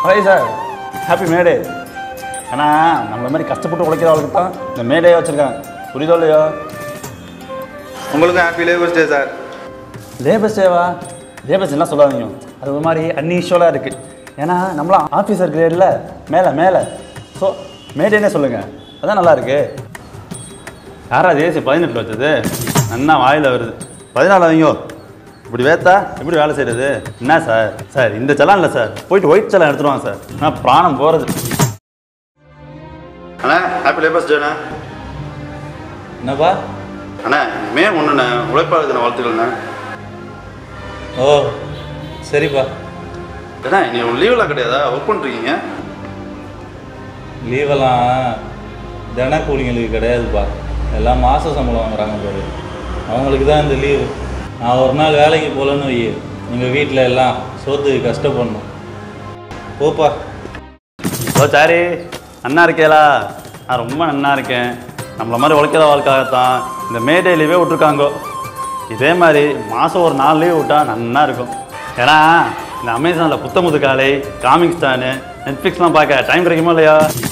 hi sir happy மேடே ஏன்னா நம்மள மாதிரி கஷ்டப்பட்டு உழைக்கிறவங்களுக்கு தான் இந்த மேடே வச்சுருக்காங்க புரியுதோ இல்லையோ உங்களுக்கும் happy labours day sir labour சேவா லேபர்ஸ் என்ன சொல்லாதீங்க அது ஒரு மாதிரி அன்யூஷுவலாக இருக்குது ஏன்னா நம்மளாம் ஆஃபீஸர் கிரேடில் மேலே மேலே ஸோ மேடேனே சொல்லுங்கள் அதான் நல்லா இருக்கு யாரா தேசி பதினெட்டில் வச்சது நன்னா வாயில் வருது பதினாலு வைங்கோ இப்படி வேத்தா எப்படி வேலை செய்கிறது என்ன சார் சார் இந்த செலான் இல்லை சார் போயிட்டு ஒயிட் செலான் எடுத்துருவாங்க சார் நான் பிராணம் போகிறது அண்ணா ஹாப்பி லேபர்ஸ் டேண்ணா என்னப்பா அண்ணா மே ஒன்றுண்ணே உழைப்பாளர் தின வாழ்த்துக்கள்ண்ணே ஓ சரிப்பா அண்ணா நீ லீவெல்லாம் கிடையாதா ஒர்க் பண்ணிருக்கீங்க லீவெல்லாம் தின கூலிங்களுக்கு கிடையாதுப்பா எல்லாம் மாத சம்பளம் வாங்குறாங்க பாரு அவங்களுக்கு தான் இந்த லீவு நான் ஒரு நாள் வேலைக்கு போகலன்னு வை எங்கள் வீட்டில் எல்லாம் சோத்துக்கு கஷ்டப்படணும் போப்பா ஓ சாரி அண்ணா இருக்கேலா நான் ரொம்ப நன்னா இருக்கேன் நம்மள மாதிரி உழைக்கிற வாழ்க்காகத்தான் இந்த மே டே லீவே விட்ருக்காங்கோ இதே மாதிரி மாதம் ஒரு நாலு லீவ் விட்டா நன்னா இருக்கும் ஏன்னா இந்த அமேசானில் புத்தமுது காலை காமிக் ஸ்டானு நெட்ஃப்ளிக்ஸ்லாம் பார்க்க டைம் கிடைக்குமா இல்லையா